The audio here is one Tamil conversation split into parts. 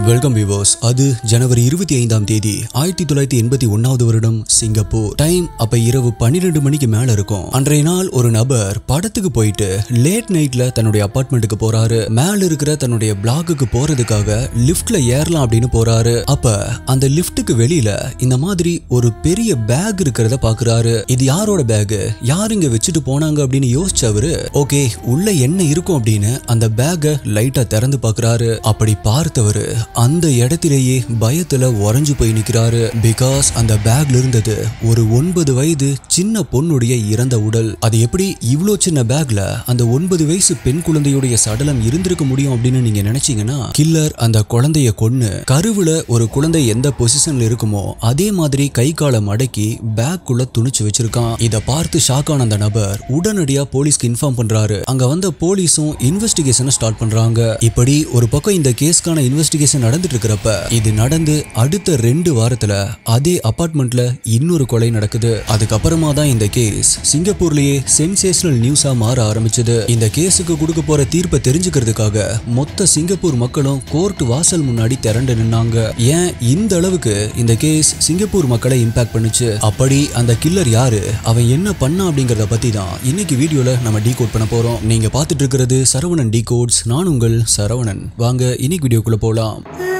வெல்கம் வியூவர்ஸ் அது ஜனவரி இருபத்தி ஐந்தாம் தேதி ஆயிரத்தி தொள்ளாயிரத்தி எண்பத்தி ஒன்னாவது வருடம் சிங்கப்பூர் டைம் அப்ப இரவு பன்னிரெண்டு மணிக்கு மேல இருக்கும் அன்றைய நாள் ஒரு நபர் படத்துக்கு போயிட்டு லேட் நைட்ல தன்னுடைய அபார்ட்மெண்ட்டுக்கு போறாரு மேல இருக்கிற தன்னுடைய பிளாக்குக்கு போறதுக்காக லிஃப்ட்ல ஏறலாம் அப்படின்னு போறாரு அப்ப அந்த லிஃப்ட்டுக்கு வெளியில இந்த மாதிரி ஒரு பெரிய பேக் இருக்கிறத பாக்குறாரு இது யாரோட பேக் யார் இங்க வச்சுட்டு போனாங்க அப்படின்னு யோசிச்சவரு ஓகே உள்ள என்ன இருக்கும் அப்படின்னு அந்த பேக்கை லைட்டா திறந்து பாக்குறாரு அப்படி பார்த்தவரு அந்த இடத்திலேயே பயத்துல உறைஞ்சு போய் நிக்கிறாரு பிகாஸ் அந்த பேக்ல இருந்தது ஒரு ஒன்பது வயது சின்ன பொண்ணுடைய இறந்த உடல் அது எப்படி இவ்ளோ சின்ன பேக்ல அந்த ஒன்பது வயசு பெண் குழந்தையுடைய சடலம் இருந்திருக்க முடியும் அப்படின்னு நீங்க நினைச்சீங்கன்னா கில்லர் அந்த குழந்தைய கொன்னு கருவுல ஒரு குழந்தை எந்த பொசிஷன்ல இருக்குமோ அதே மாதிரி கை காலை மடக்கி பேக்குள்ள துணிச்சு வச்சிருக்கான் இத பார்த்து ஷாக் ஆன அந்த நபர் உடனடியா போலீஸ்க்கு இன்ஃபார்ம் பண்றாரு அங்க வந்த போலீஸும் இன்வெஸ்டிகேஷனை ஸ்டார்ட் பண்றாங்க இப்படி ஒரு பக்கம் இந்த கேஸ்க்கான இன்வெஸ்டிகேஷன் நடந்துட்டு இருக்கிறப்ப இது நடந்து அடுத்த ரெண்டு வாரத்துல அதே அபார்ட்மெண்ட்ல இன்னொரு கொலை நடக்குது அதுக்கப்புறமா தான் இந்த கேஸ் சிங்கப்பூர்லயே சென்சேஷனல் நியூஸா மாற ஆரம்பிச்சது இந்த கேஸுக்கு கொடுக்க போற தீர்ப்பை தெரிஞ்சுக்கிறதுக்காக மொத்த சிங்கப்பூர் மக்களும் கோர்ட் வாசல் முன்னாடி திரண்டு நின்னாங்க ஏன் இந்த அளவுக்கு இந்த கேஸ் சிங்கப்பூர் மக்களை இம்பாக்ட் பண்ணுச்சு அப்படி அந்த கில்லர் யாரு அவன் என்ன பண்ணா அப்படிங்கறத பத்தி தான் இன்னைக்கு வீடியோல நம்ம டீ கோட் பண்ண போறோம் நீங்க பார்த்துட்டு இருக்கிறது சரவணன் டீ கோட்ஸ் நான் உங்கள் சரவணன் வாங்க இன்னைக்கு வீடியோக்குள்ள போலாம்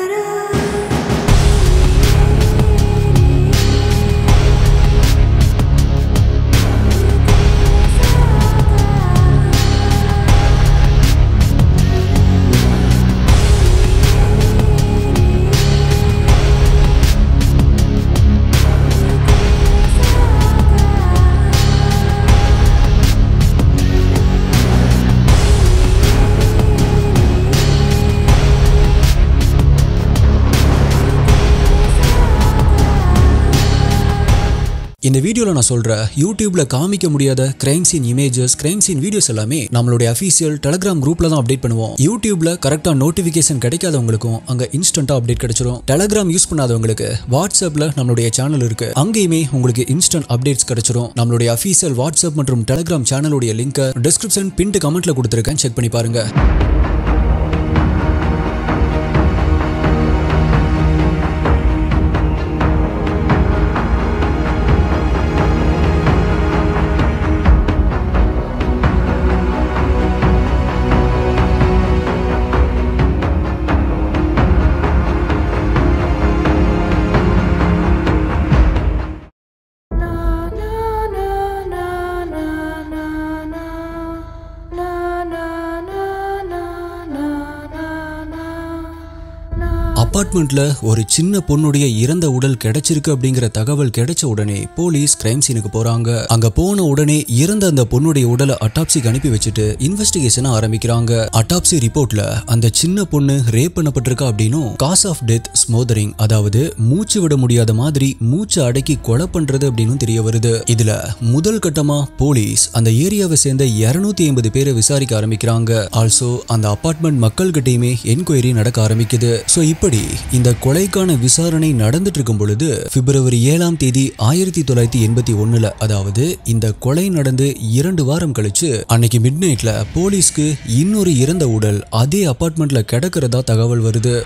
இந்த வீடியோல நான் சொல்ற யூடியூப்ல காமிக்க முடியாத crime scene images crime scene videos எல்லாமே நம்மளுடைய அஃபீஷியல் டெலகிராம் குரூப்ல தான் அப்டேட் பண்ணுவோம் யூடியூப்ல கரெக்டா நோட்டிபிகேஷன் கிடைக்காதவங்களுக்கும் அங்க இன்ஸ்டன்டா அப்டேட் கிடைச்சிரும் டெலகிராம் யூஸ் பண்ணாதவங்களுக்கு வாட்ஸ்அப்ல நம்மளுடைய சேனல் இருக்கு அங்கேயுமே உங்களுக்கு இன்ஸ்டன்ட் அப்டேட்ஸ் கிடைச்சிரும் நம்மளுடைய அஃபீஷியல் வாட்ஸ்அப் மற்றும் டெலகிராம் சேனலுடைய லிங்க் டிஸ்கிரிப்ஷன் பின்ட் கமெண்ட்ல கொடுத்துருக்கேன் செக் பண்ணி பாருங்க அபார்ட்மெண்ட்ல ஒரு சின்ன பொண்ணுடைய இறந்த உடல் கிடைச்சிருக்கு அப்படிங்கிற தகவல் கிடைச்ச உடனே போலீஸ் கிரைம் சீனுக்கு போறாங்க அங்க போன உடனே இறந்த அந்த பொண்ணுடைய உடலை அட்டாப்சிக்கு அனுப்பி வச்சுட்டு இன்வெஸ்டிகேஷன் ஆரம்பிக்கிறாங்க அட்டாப்சி ரிப்போர்ட்ல அந்த சின்ன பொண்ணு ரேப் பண்ணப்பட்டிருக்கா அப்படின்னும் காஸ் ஆஃப் டெத் ஸ்மோதரிங் அதாவது மூச்சு விட முடியாத மாதிரி மூச்சு அடக்கி கொலை பண்றது அப்படின்னு தெரிய வருது இதுல முதல் கட்டமா போலீஸ் அந்த ஏரியாவை சேர்ந்த இருநூத்தி ஐம்பது பேரை விசாரிக்க ஆரம்பிக்கிறாங்க ஆல்சோ அந்த அபார்ட்மெண்ட் மக்கள்கிட்டயுமே என்கொயரி நடக்க ஆரம்பிக்குது சோ இப்படி இந்த கொலைக்கான விசாரணை நடந்துட்டு இருக்கும் பொழுது பிப்ரவரி ஏழாம் தேதி ஆயிரத்தி தொள்ளாயிரத்தி எண்பத்தி ஒண்ணுல அதாவது இந்த கொலை நடந்து இரண்டு வாரம் கழிச்சு அன்னைக்கு மிட் நைட்ல போலீஸ்க்கு இன்னொரு இறந்த உடல் அதே அபார்ட்மெண்ட்ல கிடக்கிறதா தகவல் வருது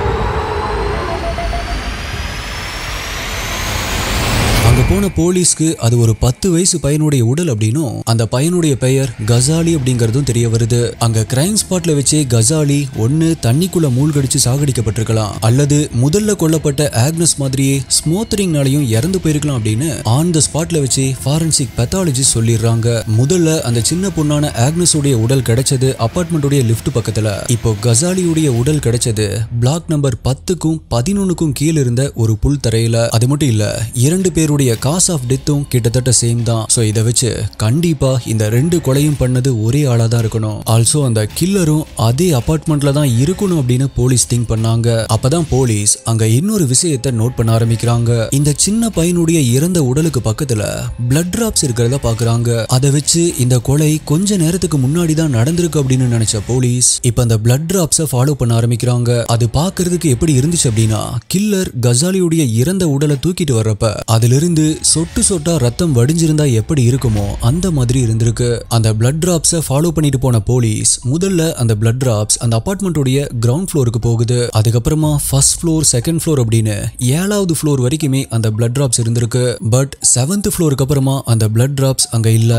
அங்க போன போலீஸ்க்கு அது ஒரு பத்து வயசு பையனுடைய உடல் அப்படின்னும் அந்த பையனுடைய பெயர் கசாலி அப்படிங்கறதும் தெரிய வருது அங்க கிரைம் ஸ்பாட்ல வச்சே கசாலி ஒன்னு தண்ணிக்குள்ள மூழ்கடிச்சு சாகடிக்கப்பட்டிருக்கலாம் அல்லது முதல்ல கொல்லப்பட்ட ஆக்னஸ் மாதிரியே ஸ்மோத்தரிங்னாலையும் இறந்து போயிருக்கலாம் அப்படின்னு ஆன் த ஸ்பாட்ல வச்சு ஃபாரன்சிக் பெத்தாலஜிஸ்ட் சொல்லிடுறாங்க முதல்ல அந்த சின்ன பொண்ணான ஆக்னஸ் உடைய உடல் கிடைச்சது அபார்ட்மெண்ட்டுடைய லிஃப்ட் பக்கத்துல இப்போ கசாலியுடைய உடல் கிடைச்சது பிளாக் நம்பர் பத்துக்கும் பதினொன்னுக்கும் கீழே இருந்த ஒரு புல் தரையில அது மட்டும் இல்ல இரண்டு பேருடைய காஸ் ஆஃப் டெத்தும் கிட்டத்தட்ட சேம் தான் சோ இதை வச்சு கண்டிப்பா இந்த ரெண்டு கொலையும் பண்ணது ஒரே ஆளா தான் இருக்கணும் ஆல்சோ அந்த கில்லரும் அதே அபார்ட்மெண்ட்ல தான் இருக்கணும் அப்படின்னு போலீஸ் திங்க் பண்ணாங்க அப்பதான் போலீஸ் அங்க இன்னொரு விஷயத்தை நோட் பண்ண ஆரம்பிக்கிறாங்க இந்த சின்ன பையனுடைய இறந்த உடலுக்கு பக்கத்துல பிளட் டிராப்ஸ் இருக்கிறத பாக்குறாங்க அதை வச்சு இந்த கொலை கொஞ்ச நேரத்துக்கு முன்னாடி தான் நடந்திருக்கு அப்படின்னு நினைச்ச போலீஸ் இப்ப அந்த பிளட் டிராப்ஸை ஃபாலோ பண்ண ஆரம்பிக்கிறாங்க அது பார்க்கிறதுக்கு எப்படி இருந்துச்சு அப்படின்னா கில்லர் கசாலியுடைய இறந்த உடலை தூக்கிட்டு வர்றப்ப அதிலிருந்து அது சொட்டு சொட்டா ரத்தம் வடிஞ்சிருந்தா எப்படி இருக்குமோ அந்த மாதிரி இருந்திருக்கு அந்த பிளட் டிராப்ஸை ஃபாலோ பண்ணிட்டு போன போலீஸ் முதல்ல அந்த பிளட் டிராப்ஸ் அந்த அபார்ட்மெண்ட்டோடைய கிரவுண்ட் ஃப்ளோருக்கு போகுது அதுக்கப்புறமா ஃபர்ஸ்ட் ஃப்ளோர் செகண்ட் ஃப்ளோர் அப்படின்னு ஏழாவது ஃப்ளோர் வரைக்குமே அந்த பிளட் டிராப்ஸ் இருந்திருக்கு பட் செவன்த் ஃப்ளோருக்கு அப்புறமா அந்த பிளட் டிராப்ஸ் அங்க இல்ல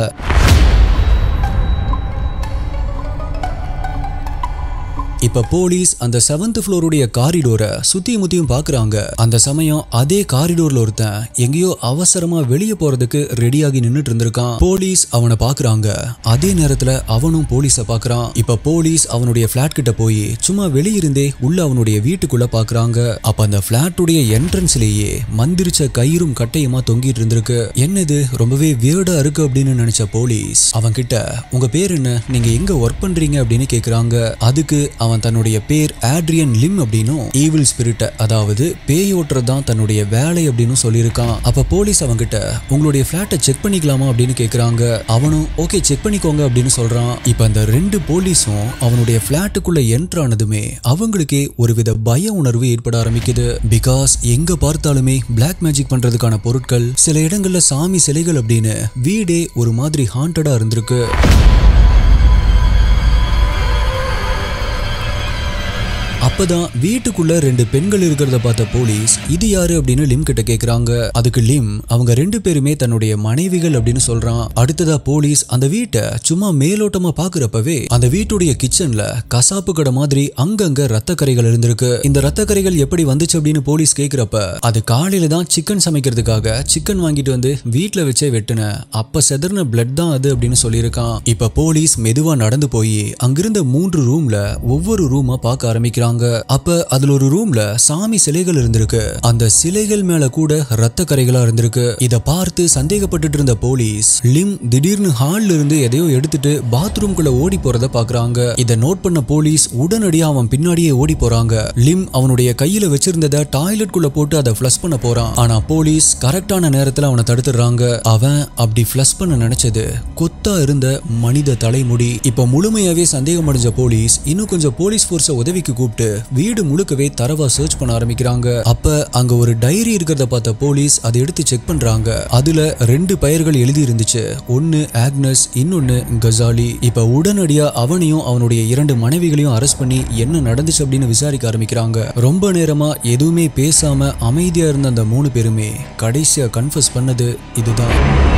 இப்ப போலீஸ் அந்த செவன்த் ஃப்ளோருடைய காரிடோரை சுத்தி முத்தியும் பாக்குறாங்க அந்த சமயம் அதே காரிடோர்ல ஒருத்தன் எங்கேயோ அவசரமா வெளியே போறதுக்கு ரெடியாகி நின்னுட்டு இருந்திருக்கான் போலீஸ் அவனை பாக்குறாங்க அதே நேரத்துல அவனும் போலீஸ பாக்குறான் இப்ப போலீஸ் அவனுடைய பிளாட் கிட்ட போய் சும்மா வெளியிருந்தே உள்ள அவனுடைய வீட்டுக்குள்ள பாக்குறாங்க அப்ப அந்த பிளாட்டுடைய என்ட்ரன்ஸ்லயே மந்திரிச்ச கயிறும் கட்டையுமா தொங்கிட்டு இருந்திருக்கு என்னது ரொம்பவே வியர்டா இருக்கு அப்படின்னு நினைச்ச போலீஸ் அவன் கிட்ட உங்க பேர் என்ன நீங்க எங்க ஒர்க் பண்றீங்க அப்படின்னு கேக்குறாங்க அதுக்கு அவன் தன்னுடைய பேர் ஆட்ரியன் லிம் அப்படின்னும் ஈவில் ஸ்பிரிட் அதாவது பேய் ஓட்டுறது தான் தன்னுடைய வேலை அப்படின்னு சொல்லியிருக்கான் அப்ப போலீஸ் அவன்கிட்ட உங்களுடைய பிளாட்டை செக் பண்ணிக்கலாமா அப்படின்னு கேக்குறாங்க அவனும் ஓகே செக் பண்ணிக்கோங்க அப்படின்னு சொல்றான் இப்ப அந்த ரெண்டு போலீஸும் அவனுடைய பிளாட்டுக்குள்ள என்ட்ரு ஆனதுமே அவங்களுக்கே ஒருவித பய உணர்வு ஏற்பட ஆரம்பிக்குது பிகாஸ் எங்க பார்த்தாலுமே பிளாக் மேஜிக் பண்றதுக்கான பொருட்கள் சில இடங்கள்ல சாமி சிலைகள் அப்படின்னு வீடே ஒரு மாதிரி ஹாண்டடா இருந்திருக்கு அப்பதான் வீட்டுக்குள்ள ரெண்டு பெண்கள் இருக்கிறத பார்த்த போலீஸ் இது யாரு அப்படின்னு லிம் கிட்ட கேக்குறாங்க அதுக்கு லிம் அவங்க ரெண்டு பேருமே தன்னுடைய மனைவிகள் அப்படின்னு சொல்றான் அடுத்ததா போலீஸ் அந்த வீட்டை சும்மா மேலோட்டமா பாக்குறப்பவே அந்த வீட்டுடைய கிச்சன்ல கசாப்பு கடை மாதிரி அங்கங்க ரத்த கரைகள் இருந்திருக்கு இந்த ரத்த கரைகள் எப்படி வந்துச்சு அப்படின்னு போலீஸ் கேக்குறப்ப அது காலையில தான் சிக்கன் சமைக்கிறதுக்காக சிக்கன் வாங்கிட்டு வந்து வீட்ல வச்சே வெட்டுன அப்ப செதறின பிளட் தான் அது அப்படின்னு சொல்லியிருக்கான் இப்ப போலீஸ் மெதுவா நடந்து போய் அங்கிருந்த மூன்று ரூம்ல ஒவ்வொரு ரூமா பார்க்க ஆரம்பிக்கிறாங்க அப்ப அதுல ஒரு ரூம்ல சாமி சிலைகள் இருந்திருக்கு அந்த சிலைகள் மேல கூட ரத்த கரைகளா இருந்திருக்கு இத பார்த்து சந்தேகப்பட்டுட்டு இருந்த போலீஸ் லிம் திடீர்னு ஹால்ல இருந்து எதையோ எடுத்துட்டு பாத்ரூம்குள்ள ஓடி போறத பாக்குறாங்க இத நோட் பண்ண போலீஸ் உடனடியா அவன் பின்னாடியே ஓடி போறாங்க லிம் அவனுடைய கையில வச்சிருந்தத டாய்லெட் குள்ள போட்டு அதை ஃபிளஷ் பண்ண போறான் ஆனா போலீஸ் கரெக்டான நேரத்துல அவனை தடுத்துடுறாங்க அவன் அப்படி ஃபிளஷ் பண்ண நினைச்சது கொத்தா இருந்த மனித தலைமுடி இப்ப முழுமையாவே சந்தேகம் அடைஞ்ச போலீஸ் இன்னும் கொஞ்சம் போலீஸ் போர்ஸ உதவிக்கு கூப்பிட்டு வீடு முழுக்கவே தரவா சர்ச் பண்ண ஆரம்பிக்கிறாங்க அப்ப அங்க ஒரு டைரி இருக்கிறத பார்த்த போலீஸ் அதை எடுத்து செக் பண்றாங்க அதுல ரெண்டு பெயர்கள் எழுதி இருந்துச்சு ஒன்னு ஆக்னஸ் இன்னொன்னு கசாலி இப்ப உடனடியா அவனையும் அவனுடைய இரண்டு மனைவிகளையும் அரெஸ்ட் பண்ணி என்ன நடந்துச்சு அப்படின்னு விசாரிக்க ஆரம்பிக்கிறாங்க ரொம்ப நேரமா எதுவுமே பேசாம அமைதியா இருந்த அந்த மூணு பேருமே கடைசியா கன்ஃபஸ் பண்ணது இதுதான்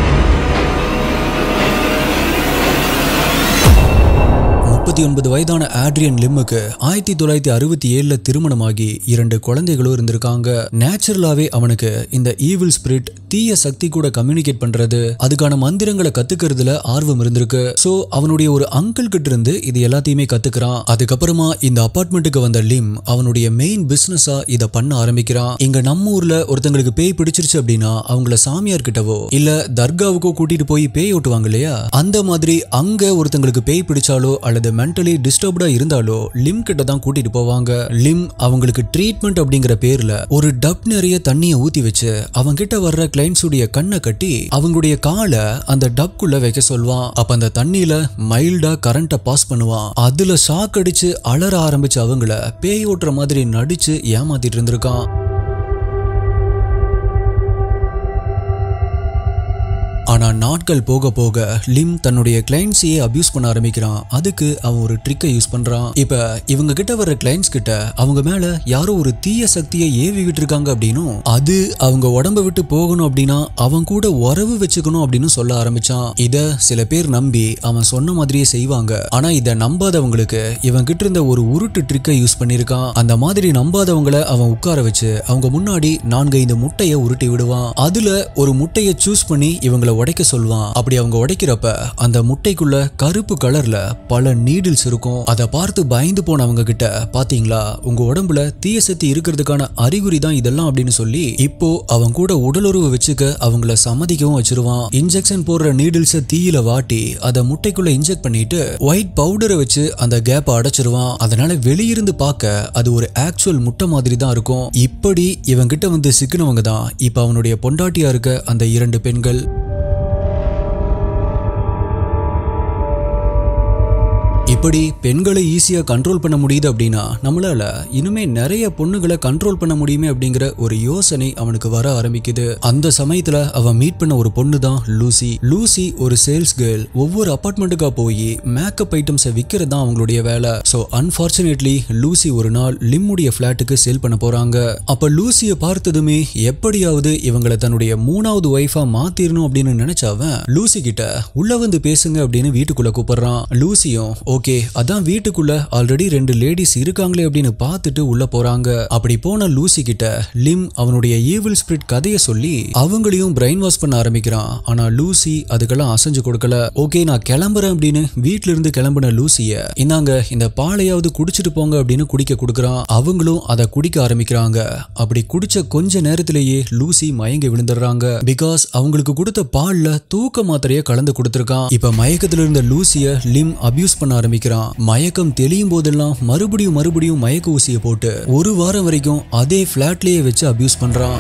முப்பத்தி ஒன்பது வயதான ஆட்ரியன் லிம்முக்கு ஆயிரத்தி தொள்ளாயிரத்தி அறுபத்தி ஏழுல திருமணமாகி இரண்டு குழந்தைகளும் இருந்திருக்காங்க நேச்சுரலாவே அவனுக்கு இந்த ஈவில் ஸ்பிரிட் தீய சக்தி கூட கம்யூனிகேட் பண்றது அதுக்கான மந்திரங்களை கத்துக்கிறதுல ஆர்வம் இருந்திருக்கு சோ அவனுடைய ஒரு அங்கிள் கிட்ட இருந்து இது எல்லாத்தையுமே கத்துக்கிறான் அதுக்கப்புறமா இந்த அபார்ட்மெண்ட்டுக்கு வந்த லிம் அவனுடைய மெயின் பிசினஸா இத பண்ண ஆரம்பிக்கிறான் இங்க நம்ம ஊர்ல ஒருத்தங்களுக்கு பேய் பிடிச்சிருச்சு அப்படின்னா அவங்கள சாமியார் கிட்டவோ இல்ல தர்காவுக்கோ கூட்டிட்டு போய் பேய் ஓட்டுவாங்க இல்லையா அந்த மாதிரி அங்க ஒருத்தங்களுக்கு பேய் பிடிச்சாலோ அல்லது மென்டலி டிஸ்டர்ப்டா இருந்தாலோ லிம் கிட்ட தான் கூட்டிட்டு போவாங்க லிம் அவங்களுக்கு ட்ரீட்மெண்ட் அப்படிங்கிற பேர்ல ஒரு டப் நிறைய தண்ணியை ஊத்தி வச்சு அவங்க கிட்ட வர்ற கிளைண்ட்ஸ் உடைய கண்ணை கட்டி அவங்களுடைய காலை அந்த டப்குள்ள வைக்க சொல்வான் அப்ப அந்த தண்ணியில மைல்டா கரண்ட்டை பாஸ் பண்ணுவான் அதுல ஷாக் அடிச்சு அலற ஆரம்பிச்ச அவங்கள பேய் ஓட்டுற மாதிரி நடிச்சு ஏமாத்திட்டு இருந்திருக்கான் ஆனா நாட்கள் போக போக லிம் தன்னுடைய கிளைண்ட்ஸையே அபியூஸ் பண்ண ஆரம்பிக்கிறான் அதுக்கு அவன் ஒரு ட்ரிக்கை யூஸ் பண்றான் இப்ப இவங்க கிட்ட வர்ற கிளைண்ட்ஸ் கிட்ட அவங்க மேல யாரோ ஒரு தீய சக்தியை ஏவி விட்டுருக்காங்க அப்படின்னும் அது அவங்க உடம்ப விட்டு போகணும் அப்படின்னா அவன் கூட உறவு வச்சுக்கணும் அப்படின்னு சொல்ல ஆரம்பிச்சான் இத சில பேர் நம்பி அவன் சொன்ன மாதிரியே செய்வாங்க ஆனா இத நம்பாதவங்களுக்கு இவன் கிட்ட இருந்த ஒரு உருட்டு ட்ரிக்கை யூஸ் பண்ணிருக்கான் அந்த மாதிரி நம்பாதவங்கள அவன் உட்கார வச்சு அவங்க முன்னாடி நான்கு ஐந்து முட்டைய உருட்டி விடுவான் அதுல ஒரு முட்டையை சூஸ் பண்ணி இவங்கள உடைக்க சொல்வான் அப்படி அவங்க உடைக்கிறப்ப அந்த முட்டைக்குள்ள கருப்பு கலர்ல பல நீடில்ஸ் இருக்கும் அதை பார்த்து பயந்து போனவங்க கிட்ட பாத்தீங்களா உங்க உடம்புல தீய சக்தி இருக்கிறதுக்கான அறிகுறி தான் இதெல்லாம் அப்படின்னு சொல்லி இப்போ அவங்க கூட உடலுறவு வச்சுக்க அவங்கள சம்மதிக்கவும் வச்சிருவான் இன்ஜெக்ஷன் போடுற நீடில்ஸை தீயில வாட்டி அதை முட்டைக்குள்ள இன்ஜெக்ட் பண்ணிட்டு ஒயிட் பவுடரை வச்சு அந்த கேப்பை அடைச்சிருவான் அதனால வெளியிருந்து பார்க்க அது ஒரு ஆக்சுவல் முட்டை மாதிரி தான் இருக்கும் இப்படி இவங்கிட்ட வந்து சிக்கினவங்க தான் இப்ப அவனுடைய பொண்டாட்டியா இருக்க அந்த இரண்டு பெண்கள் இப்படி பெண்களை ஈஸியா கண்ட்ரோல் பண்ண முடியுது அப்படின்னா நம்மளால இனிமே நிறைய பொண்ணுகளை கண்ட்ரோல் பண்ண முடியுமே அப்படிங்கிற ஒரு யோசனை அவனுக்கு வர ஆரம்பிக்குது அந்த சமயத்துல அவன் மீட் பண்ண ஒரு பொண்ணு தான் லூசி லூசி ஒரு சேல்ஸ் கேர்ள் ஒவ்வொரு அபார்ட்மெண்ட்டுக்கா போய் மேக்கப் ஐட்டம்ஸை விற்கிறது தான் அவங்களுடைய வேலை ஸோ அன்பார்ச்சுனேட்லி லூசி ஒரு நாள் லிம்முடைய ஃபிளாட்டுக்கு சேல் பண்ண போறாங்க அப்ப லூசியை பார்த்ததுமே எப்படியாவது இவங்களை தன்னுடைய மூணாவது ஒய்ஃபா மாத்திரணும் அப்படின்னு நினைச்சவன் லூசி கிட்ட உள்ள வந்து பேசுங்க அப்படின்னு வீட்டுக்குள்ள கூப்பிடுறான் லூசியும் ஓகே அதான் வீட்டுக்குள்ள ஆல்ரெடி ரெண்டு லேடிஸ் இருக்காங்களே அப்படின்னு பார்த்துட்டு உள்ள போறாங்க அப்படி போன லூசி கிட்ட லிம் அவனுடைய ஈவில் ஸ்பிரிட் கதையை சொல்லி அவங்களையும் பிரெயின் வாஷ் பண்ண ஆரம்பிக்கிறான் ஆனா லூசி அதுக்கெல்லாம் அசைஞ்சு கொடுக்கல ஓகே நான் கிளம்புறேன் அப்படின்னு வீட்ல இருந்து கிளம்புன லூசிய இந்தாங்க இந்த பாலையாவது குடிச்சிட்டு போங்க அப்படின்னு குடிக்க கொடுக்குறான் அவங்களும் அதை குடிக்க ஆரம்பிக்கிறாங்க அப்படி குடிச்ச கொஞ்ச நேரத்திலேயே லூசி மயங்கி விழுந்துடுறாங்க பிகாஸ் அவங்களுக்கு கொடுத்த பால்ல தூக்க மாத்திரைய கலந்து கொடுத்திருக்கான் இப்ப மயக்கத்துல இருந்த லூசிய லிம் அபியூஸ் பண்ண ஆரம்பிக்கிறான் மயக்கம் தெளியும் போதெல்லாம் மறுபடியும் மறுபடியும் மயக்க ஊசியை போட்டு ஒரு வாரம் வரைக்கும் அதே பிளாட்லயே வச்சு அபியூஸ் பண்றான்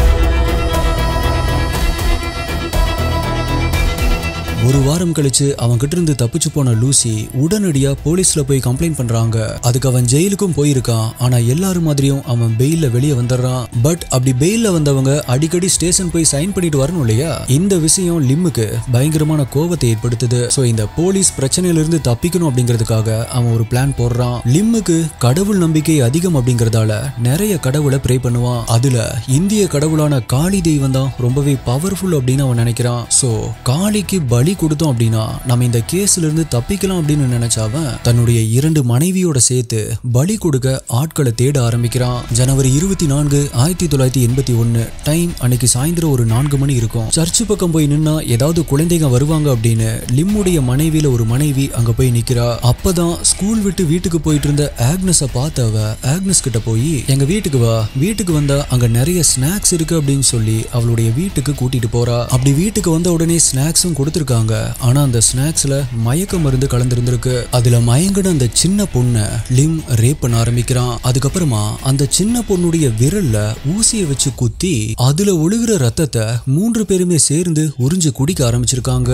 ஒரு வாரம் கழிச்சு அவன் கிட்ட இருந்து தப்பிச்சு போன லூசி உடனடியா போலீஸ்ல போய் கம்ப்ளைண்ட் பண்றாங்க அதுக்கு அவன் ஜெயிலுக்கும் போயிருக்கான் ஆனா எல்லாரும் மாதிரியும் அவன் பெயில்ல வெளியே வந்துடுறான் பட் அப்படி பெயில்ல வந்தவங்க அடிக்கடி ஸ்டேஷன் போய் சைன் பண்ணிட்டு வரணும் இல்லையா இந்த விஷயம் லிம்முக்கு பயங்கரமான கோபத்தை ஏற்படுத்துது சோ இந்த போலீஸ் பிரச்சனையில இருந்து தப்பிக்கணும் அப்படிங்கிறதுக்காக அவன் ஒரு பிளான் போடுறான் லிம்முக்கு கடவுள் நம்பிக்கை அதிகம் அப்படிங்கறதால நிறைய கடவுளை ப்ரே பண்ணுவான் அதுல இந்திய கடவுளான காளி தெய்வம் தான் ரொம்பவே பவர்ஃபுல் அப்படின்னு அவன் நினைக்கிறான் சோ காளிக்கு பலி கொடுத்தோம் அப்படின்னா நம்ம இந்த கேஸ்ல இருந்து தப்பிக்கலாம் அப்படின்னு நினைச்சவன் தன்னுடைய இரண்டு மனைவியோட சேர்த்து பலி கொடுக்க ஆட்களை தேட ஆரம்பிக்கிறான் ஜனவரி இருபத்தி நான்கு ஆயிரத்தி தொள்ளாயிரத்தி எண்பத்தி ஒன்னு டைம் அன்னைக்கு சாயந்தரம் ஒரு நான்கு மணி இருக்கும் சர்ச்சு பக்கம் போய் நின்னா ஏதாவது குழந்தைங்க வருவாங்க அப்படின்னு லிம்முடைய மனைவியில ஒரு மனைவி அங்க போய் நிக்கிறா அப்பதான் ஸ்கூல் விட்டு வீட்டுக்கு போயிட்டு இருந்த ஆக்னஸ பார்த்தவ ஆக்னஸ் கிட்ட போய் எங்க வீட்டுக்கு வா வீட்டுக்கு வந்தா அங்க நிறைய ஸ்நாக்ஸ் இருக்கு அப்படின்னு சொல்லி அவளுடைய வீட்டுக்கு கூட்டிட்டு போறா அப்படி வீட்டுக்கு வந்த உடனே ஸ்நாக்ஸும் கொடுத்துருக்காங்க ஆனா அந்த ஸ்நாக்ஸ்ல மயக்க மருந்து கலந்திருந்திருக்கு அதுல மயங்கின அந்த சின்ன பொண்ணை லிம் ரேப் பண்ண ஆரம்பிக்கிறான் அதுக்கப்புறமா அந்த சின்ன பொண்ணுடைய விரல்ல ஊசியை வச்சு குத்தி அதுல ஒழுகுற ரத்தத்தை மூன்று பேருமே சேர்ந்து உறிஞ்சு குடிக்க ஆரம்பிச்சிருக்காங்க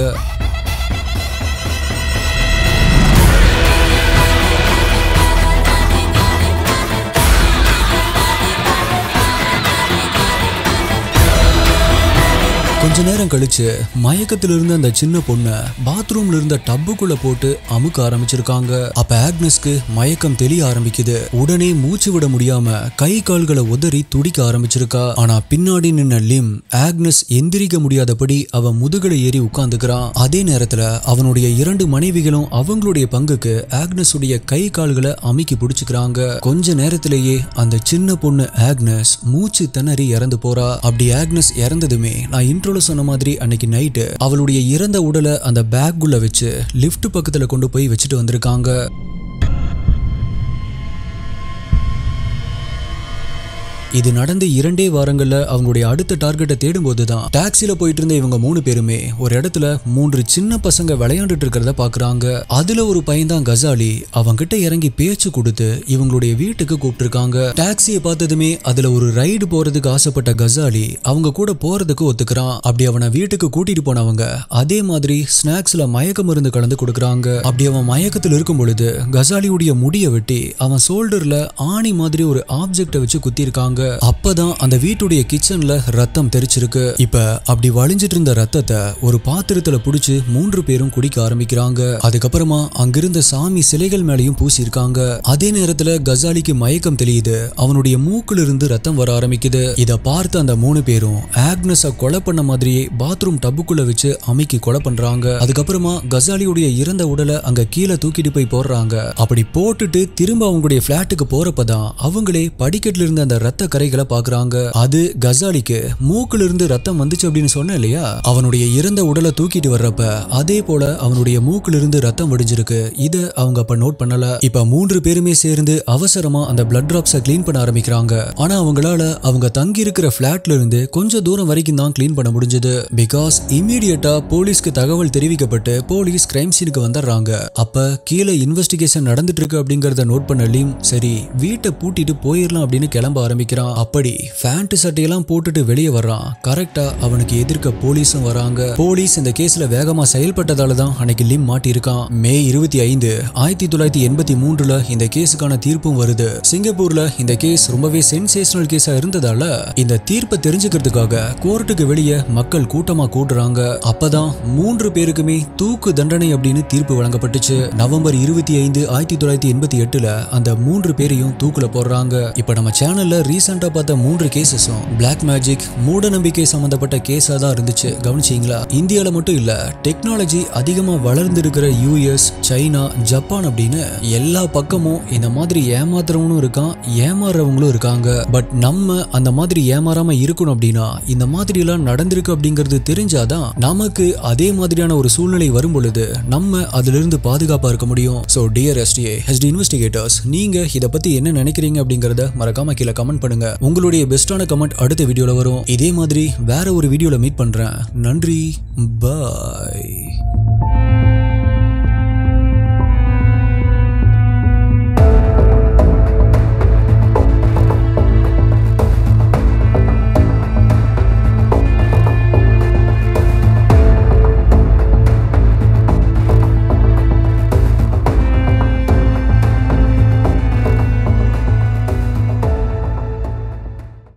கொஞ்ச நேரம் கழிச்சு மயக்கத்துல இருந்த அந்த சின்ன பொண்ண பாத்ரூம்ல இருந்த டப்புக்குள்ள போட்டு அமுக்க ஆரம்பிச்சிருக்காங்க அப்ப ஆக்னஸ்க்கு மயக்கம் தெளிய ஆரம்பிக்குது உடனே மூச்சு விட முடியாம கை கால்களை உதறி துடிக்க ஆரம்பிச்சிருக்கா ஆனா பின்னாடி நின்ன லிம் ஆக்னஸ் எந்திரிக்க முடியாதபடி அவ முதுகலை ஏறி உட்கார்ந்துக்கிறான் அதே நேரத்துல அவனுடைய இரண்டு மனைவிகளும் அவங்களுடைய பங்குக்கு ஆக்னஸ் உடைய கை கால்களை அமுக்கி பிடிச்சுக்கிறாங்க கொஞ்ச நேரத்திலேயே அந்த சின்ன பொண்ணு ஆக்னஸ் மூச்சு திணறி இறந்து போறா அப்படி ஆக்னஸ் இறந்ததுமே நான் இன்ட்ரோல சொன்ன மாதிரி அன்னைக்கு நைட்டு அவளுடைய இறந்த உடலை அந்த பேக்குள்ள வச்சு லிஃப்ட் பக்கத்துல கொண்டு போய் வச்சுட்டு வந்திருக்காங்க இது நடந்து இரண்டே வாரங்கள்ல அவங்களுடைய அடுத்த டார்கெட்டை தேடும்போது தான் டாக்ஸில போயிட்டு இருந்த இவங்க மூணு பேருமே ஒரு இடத்துல மூன்று சின்ன பசங்க விளையாண்டுட்டு இருக்கிறத பாக்குறாங்க அதுல ஒரு பையன் தான் கசாலி அவங்க கிட்ட இறங்கி பேச்சு கொடுத்து இவங்களுடைய வீட்டுக்கு கூப்பிட்டுருக்காங்க டாக்ஸியை பார்த்ததுமே அதுல ஒரு ரைடு போறதுக்கு ஆசைப்பட்ட கசாலி அவங்க கூட போறதுக்கு ஒத்துக்கிறான் அப்படி அவனை வீட்டுக்கு கூட்டிட்டு போனவங்க அதே மாதிரி ஸ்நாக்ஸ்ல மயக்க மருந்து கலந்து கொடுக்குறாங்க அப்படி அவன் மயக்கத்தில் இருக்கும் பொழுது கசாலியுடைய முடியை வெட்டி அவன் ஷோல்டர்ல ஆணி மாதிரி ஒரு ஆப்ஜெக்டை வச்சு குத்திருக்காங்க அப்பதான் அந்த வீட்டுடைய கிச்சன்ல ரத்தம் தெரிச்சிருக்கு இப்ப அப்படி வழிஞ்சிட்டு இருந்த ரத்தத்தை ஒரு பாத்திரத்துல புடிச்சு மூன்று பேரும் குடிக்க ஆரம்பிக்கிறாங்க அதுக்கப்புறமா அங்கிருந்த சாமி சிலைகள் மேலயும் பூசியிருக்காங்க அதே நேரத்துல கசாலிக்கு மயக்கம் தெரியுது அவனுடைய மூக்குல இருந்து ரத்தம் வர ஆரம்பிக்குது இத பார்த்து அந்த மூணு பேரும் ஆக்னஸ கொலை பண்ண மாதிரியே பாத்ரூம் டப்புக்குள்ள வச்சு அமைக்கி கொலை பண்றாங்க அதுக்கப்புறமா கசாலியுடைய இறந்த உடலை அங்க கீழே தூக்கிட்டு போய் போடுறாங்க அப்படி போட்டுட்டு திரும்ப அவங்களுடைய பிளாட்டுக்கு போறப்பதான் அவங்களே படிக்கட்டுல இருந்த அந்த ரத்த கரைகளை பாக்குறாங்க அது கசாலிக்கு மூக்குல இருந்து ரத்தம் வந்துச்சு அப்படின்னு சொன்னேன் இல்லையா அவனுடைய இறந்த உடலை தூக்கிட்டு வர்றப்ப அதே போல அவனுடைய மூக்குல இருந்து ரத்தம் வடிஞ்சிருக்கு இத அவங்க அப்ப நோட் பண்ணல இப்ப மூன்று பேருமே சேர்ந்து அவசரமா அந்த பிளட் டிராப்ஸை க்ளீன் பண்ண ஆரம்பிக்கிறாங்க ஆனா அவங்களால அவங்க தங்கி இருக்கிற பிளாட்ல இருந்து கொஞ்சம் தூரம் வரைக்கும் தான் க்ளீன் பண்ண முடிஞ்சது பிகாஸ் இம்மீடியட்டா போலீஸ்க்கு தகவல் தெரிவிக்கப்பட்டு போலீஸ் கிரைம் சீனுக்கு வந்துடுறாங்க அப்ப கீழே இன்வெஸ்டிகேஷன் நடந்துட்டு இருக்கு அப்படிங்கறத நோட் பண்ண லீம் சரி வீட்டை பூட்டிட்டு போயிடலாம் அப்படின்னு கிளம்ப ஆரம்பிக்கிறான் நினைக்கிறான் அப்படி ஃபேண்ட் சட்டையெல்லாம் போட்டுட்டு வெளியே வர்றான் கரெக்டா அவனுக்கு எதிர்க்க போலீஸும் வராங்க போலீஸ் இந்த கேஸ்ல வேகமா செயல்பட்டதால தான் அன்னைக்கு லிம் மாட்டியிருக்கான் மே இருபத்தி ஐந்து ஆயிரத்தி தொள்ளாயிரத்தி எண்பத்தி மூன்றுல இந்த கேஸுக்கான தீர்ப்பும் வருது சிங்கப்பூர்ல இந்த கேஸ் ரொம்பவே சென்சேஷனல் கேஸா இருந்ததால இந்த தீர்ப்பை தெரிஞ்சுக்கிறதுக்காக கோர்ட்டுக்கு வெளியே மக்கள் கூட்டமா கூடுறாங்க அப்பதான் மூன்று பேருக்குமே தூக்கு தண்டனை அப்படின்னு தீர்ப்பு வழங்கப்பட்டுச்சு நவம்பர் இருபத்தி ஐந்து ஆயிரத்தி தொள்ளாயிரத்தி எண்பத்தி எட்டுல அந்த மூன்று பேரையும் தூக்குல போடுறாங்க இப்ப நம்ம சேனல்ல ரீசெண்டா பார்த்த மூன்று கேசஸும் பிளாக் மேஜிக் மூட நம்பிக்கை சம்பந்தப்பட்ட கேஸா தான் இருந்துச்சு கவனிச்சீங்களா இந்தியால மட்டும் இல்ல டெக்னாலஜி அதிகமா வளர்ந்திருக்கிற யூஎஸ் சைனா ஜப்பான் அப்படின்னு எல்லா பக்கமும் இந்த மாதிரி ஏமாத்துறவனும் இருக்கான் ஏமாறுறவங்களும் இருக்காங்க பட் நம்ம அந்த மாதிரி ஏமாறாம இருக்கணும் அப்படின்னா இந்த மாதிரி எல்லாம் நடந்திருக்கு அப்படிங்கிறது தெரிஞ்சாதான் நமக்கு அதே மாதிரியான ஒரு சூழ்நிலை வரும் பொழுது நம்ம அதுல இருந்து பாதுகாப்பா இருக்க முடியும் so dear STA HD investigators நீங்க இத பத்தி என்ன நினைக்கிறீங்க அப்படிங்கறத மறக்காம கீழே கமெண்ட் பண்ணுங்க உங்களுடைய பெஸ்டான கமெண்ட் அடுத்த வீடியோல வரும் இதே மாதிரி வேற ஒரு வீடியோல மீட் பண்றேன் நன்றி பாய்